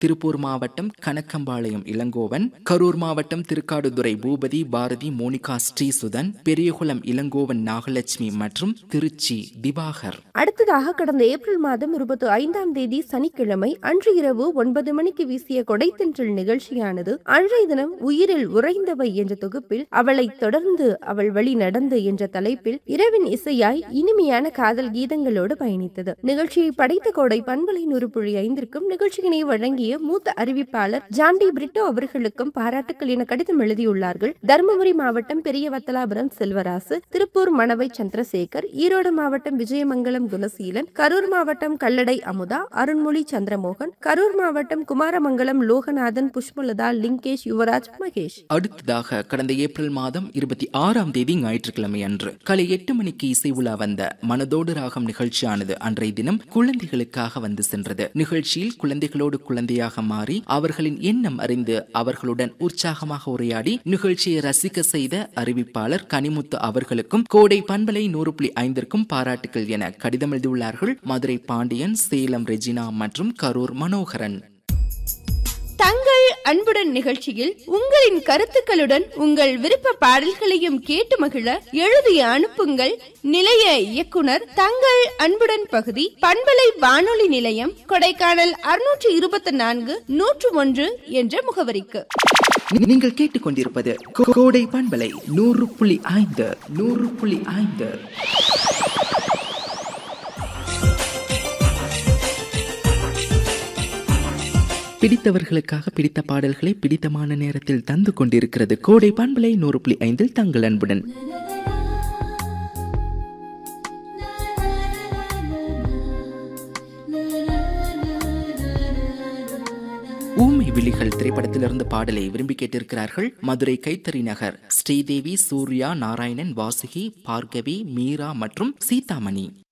திருப்பூர் மாவட்டம் கணக்கம்பாளையம் இளங்கோவன் கரூர் மாவட்டம் திருக்காடுதுறை பூபதி பாரதி மோனிகா ஸ்ரீசுதன் பெரியகுளம் இளங்கோவன் நாகலட்சுமி மற்றும் திருச்சி திவாகர் அடுத்ததாக கடந்த ஏப்ரல் மாதம் இருபத்தி ஐந்தாம் தேதி சனிக்கிழமை அன்று இரவு ஒன்பது மணிக்கு வீசிய கொடைத்தென்றல் நிகழ்ச்சியானது அன்றைய தினம் உயிரில் உறைந்தவை என்ற தொகுப்பில் அவளை தொடர்ந்து அவள் வழி நடந்து என்ற தலைப்பில் இரவின் இசையாய் இனிமையான காதல் கீதங்களோடு பயணித்தது நிகழ்ச்சியை படைத்த கோடை பண்பலை நூறு புள்ளி ஐந்திற்கும் நிகழ்ச்சியினை வழங்கிய மூத்த அறிவிப்பாளர் ஜான்டி பிரிட்டோ அவர்களுக்கும் பாராட்டுக்கள் என கடிதம் எழுதியுள்ளார்கள் தருமபுரி மாவட்டம் பெரிய வத்தலாபுரம் செல்வராசு திருப்பூர் மணவை சந்திரசேகர் ஈரோடு மாவட்டம் விஜயமங்கலம் குணசீலன் கரூர் மாவட்டம் கல்லடை அமுதா அருண்மொழி சந்திரமோகன் கரூர் மாவட்டம் குமாரமங்கலம் லோகநாதன் புஷ்பலதா லிங்கேஷ் யுவராஜ் மகேஷ் அடுத்ததாக கடந்த ஏப்ரல் மாதம் இருபத்தி ஆறாம் தேதி ஞாயிற்றுக்கிழமை அன்று காலை எட்டு மணிக்கு இசை உலா வந்த மனதோடு ராகம் நிகழ்ச்சியானது அன்றைய தினம் குழந்தைகளுக்காக வந்து சென்றது நிகழ்ச்சியில் குழந்தைகளோடு குழந்தையாக மாறி அவர்களின் எண்ணம் அறிந்து அவர்களுடன் உற்சாகமாக உரையாடி நிகழ்ச்சியை ரசிக்க செய்த அறிவிப்பாளர் கனிமுத்து அவர்களுக்கும் கோடை பண்பலை நூறு புள்ளி ஐந்திற்கும் பாராட்டுகள் என கடிதம் எழுதியுள்ளார்கள் மதுரை பாண்டியன் சேலம் ரெஜினா மற்றும் கரூர் மனோகரன் தங்கள் அன்புடன் நிகழ்ச்சியில் உங்களின் கருத்துக்களுடன் உங்கள் விருப்ப பாடல்களையும் கேட்டு மகிழ எழுதி அனுப்புங்கள் நிலைய இயக்குனர் தங்கள் அன்புடன் பகுதி பண்பலை வானொலி நிலையம் கொடைக்கானல் அறுநூற்று இருபத்தி நான்கு நூற்று ஒன்று என்ற முகவரிக்கு நீங்கள் கேட்டுக்கொண்டிருப்பது கோ- கோடை பண்பலை நூறு புள்ளி ஐந்து நூறு புள்ளி ஐந்து பிடித்தவர்களுக்காக பிடித்த பாடல்களை பிடித்தமான நேரத்தில் தந்து கொண்டிருக்கிறது கோடை பண்பலை நூறு புள்ளி ஐந்தில் தங்கள் அன்புடன் ஊமை விழிகள் திரைப்படத்திலிருந்து பாடலை விரும்பி கேட்டிருக்கிறார்கள் மதுரை கைத்தறி நகர் ஸ்ரீதேவி சூர்யா நாராயணன் வாசுகி பார்கவி மீரா மற்றும் சீதாமணி